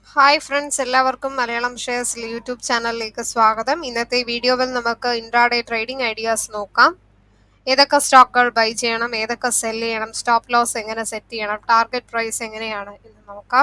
hi friends എല്ലാവർക്കും Malayalam shares YouTube ചാനലിലേക്ക് സ്വാഗതം ഇന്നത്തെ വീഡിയോയിൽ നമുക്ക് ഇൻട്രാഡേ ട്രേഡിംഗ് ഐഡിയാസ് നോക്കാം ഏതൊക്കെ സ്റ്റോക്കുകൾ ബൈ ചെയ്യണം ഏതൊക്കെ സെൽ ചെയ്യണം സ്റ്റോപ്പ് ലോസ് എങ്ങനെ സെറ്റ് ചെയ്യണം ടാർഗറ്റ് പ്രൈസ് എങ്ങനെയാണ് എന്ന് നോക്കാം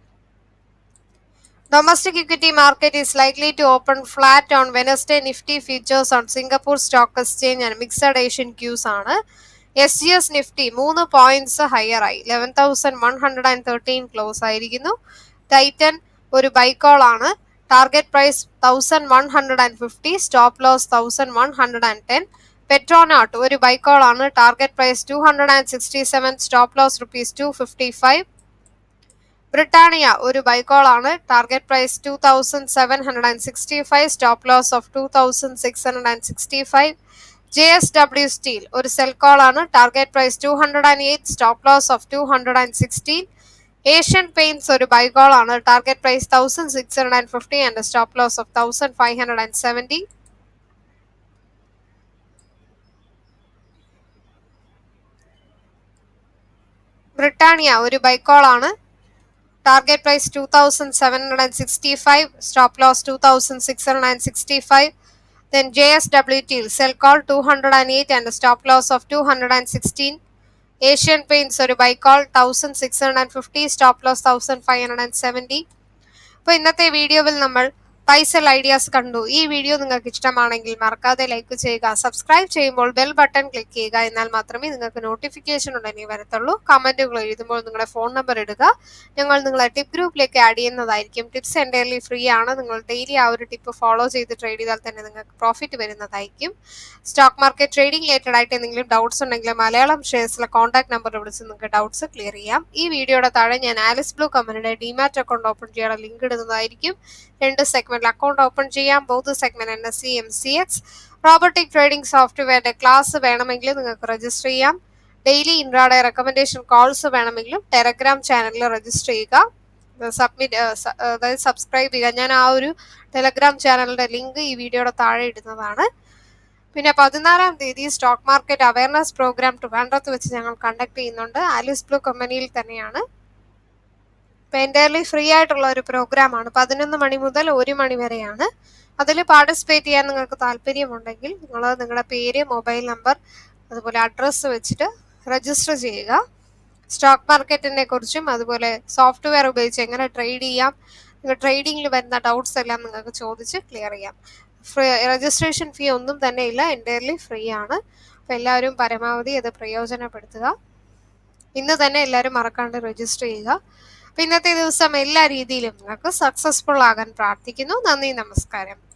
Domestic equity market is likely to open flat on Wednesday Nifty futures on Singapore Stock Exchange and mixed Asian Qs ആണ് എസ് ജി എസ് നിഫ്റ്റി മൂന്ന് പോയിന്റ്സ് ഹയർ ആയി eleven thousand one hundred and thirteen close ആയിരിക്കുന്നു Titan ഒരു buy call ആണ് target price thousand one hundred and fifty stop loss thousand one hundred and ten Petronet ഒരു buy call ആണ് target price two hundred and sixty seven stop loss rupees two fifty five Britannia ഒരു buy call ആണ് target price two thousand seven hundred and sixty five stop loss of two thousand six hundred and sixty five J S W Steel ഒരു sell call ആണ് target price two hundred and eight stop loss of two hundred and sixteen Asian Paints ഒരു buy call ആണ് target price thousand six hundred and fifty and stop loss of thousand five hundred and seventy Britannia ഒരു buy call ആണ് target price two thousand seven hundred and sixty five stop loss two thousand six hundred and sixty five then J S W T sell call two hundred and eight and stop loss of two hundred and sixteen Asian Paints ഒരു buy call thousand six hundred and fifty stop loss thousand five hundred and seventy അപ്പോൾ ഇന്നത്തെ വീഡിയോയിൽ നമ്മൾ പൈസൽ ideas കണ്ടു ഈ video നിങ്ങൾക്ക് ഇഷ്ടമാണെങ്കിൽ മറക്കാതെ ലൈക്ക് ചെയ്യുക സബ്സ്ക്രൈബ് ചെയ്യുമ്പോൾ ബെൽ ബട്ടൺ ക്ലിക്ക് ചെയ്യുക എന്നാൽ മാത്രമേ നിങ്ങൾക്ക് നോട്ടിഫിക്കേഷൻ ഉടനെ വരത്തുള്ളൂ കമന്റുകൾ എഴുതുമ്പോൾ നിങ്ങളുടെ ഫോൺ നമ്പർ ഇടുക ഞങ്ങൾ നിങ്ങളെ ടിപ്പ് ഗ്രൂപ്പിലേക്ക് ആഡ് ചെയ്യുന്നതായിരിക്കും ടിപ്സ് എൻ്റയർലി ഫ്രീ ആണ് നിങ്ങൾ ഡെയിലി ആ ഒരു ടിപ്പ് ഫോളോ ചെയ്ത് ട്രേഡ് ചെയ്താൽ തന്നെ നിങ്ങൾക്ക് പ്രോഫിറ്റ് വരുന്നതായിരിക്കും സ്റ്റോക്ക് മാർക്കറ്റ് ട്രേഡിംഗ് റിലേറ്റഡ് ആയിട്ട് എന്തെങ്കിലും ഡൗട്ട്സ് ഉണ്ടെങ്കിൽ മലയാളം ഷെയർസിലെ കോൺടാക്ട് നമ്പർ വിളിച്ച് നിങ്ങൾക്ക് ഡൗട്ട്സ് ക്ലിയർ ചെയ്യാം ഈ വീഡിയോയുടെ താഴെ ഞാൻ ആലിസ് ബ്ലൂ കമ്പനിയുടെ ഡിമാറ്റ് അക്കൗണ്ട് ഓപ്പൺ ചെയ്യാനുള്ള ലിങ്ക് ഇടുന്നതായിരിക്കും രണ്ട് സെഗ്മെന്റിൽ അക്കൗണ്ട് ഓപ്പൺ ചെയ്യാം both segment N S C M C X robotic trading സോഫ്റ്റ്വെയറിന്റെ ക്ലാസ് വേണമെങ്കിൽ നിങ്ങൾക്ക് രജിസ്റ്റർ ചെയ്യാം ഡെയിലി ഇൻട്രാഡേ റെക്കമെൻഡേഷൻ കോൾസ് വേണമെങ്കിലും ടെലഗ്രാം ചാനലിൽ രജിസ്റ്റർ ചെയ്യുക സബ്മിറ്റ് അതായത് സബ്സ്ക്രൈബ് ചെയ്യുക ഞാൻ ആ ഒരു ടെലഗ്രാം ചാനലിന്റെ ലിങ്ക് ഈ വീഡിയോയുടെ താഴെ ഇടുന്നതാണ് പിന്നെ പതിനാലാം തീയതി സ്റ്റോക്ക് മാർക്കറ്റ് അവയർനെസ് പ്രോഗ്രാം ട്രിവാൻഡ്രത്ത് വെച്ച് ഞങ്ങൾ കണ്ടക്ട് ചെയ്യുന്നുണ്ട് ആലിസ് ബ്ലൂ കമ്പനിയിൽ തന്നെയാണ് ഇപ്പം എൻ്റയർലി ഫ്രീ ആയിട്ടുള്ള ഒരു പ്രോഗ്രാമാണ് പതിനൊന്ന് മണി മുതൽ ഒരു മണി വരെയാണ് അതിൽ പാർട്ടിസിപ്പേറ്റ് ചെയ്യാൻ നിങ്ങൾക്ക് താല്പര്യമുണ്ടെങ്കിൽ നിങ്ങൾ നിങ്ങളുടെ പേര് മൊബൈൽ നമ്പർ അതുപോലെ അഡ്രസ്സ് വെച്ചിട്ട് രജിസ്റ്റർ ചെയ്യുക സ്റ്റോക്ക് മാർക്കറ്റിനെ കുറിച്ചും അതുപോലെ സോഫ്റ്റ്വെയർ ഉപയോഗിച്ച് എങ്ങനെ ട്രേഡ് ചെയ്യാം നിങ്ങൾ ട്രേഡിങ്ങിൽ വരുന്ന ഡൗട്ട്സ് എല്ലാം നിങ്ങൾക്ക് ചോദിച്ച് ക്ലിയർ ചെയ്യാം ഫ്രീ രജിസ്ട്രേഷൻ ഫീ ഒന്നും തന്നെ ഇല്ല എൻ്റയർലി ഫ്രീ ആണ് അപ്പോൾ എല്ലാവരും പരമാവധി അത് പ്രയോജനപ്പെടുത്തുക ഇന്ന് തന്നെ എല്ലാവരും മറക്കാണ്ട് രജിസ്റ്റർ ചെയ്യുക അപ്പോൾ ഇന്നത്തെ ദിവസം എല്ലാ രീതിയിലും നിങ്ങൾക്ക് സക്സസ്ഫുൾ ആകാൻ പ്രാർത്ഥിക്കുന്നു നന്ദി നമസ്കാരം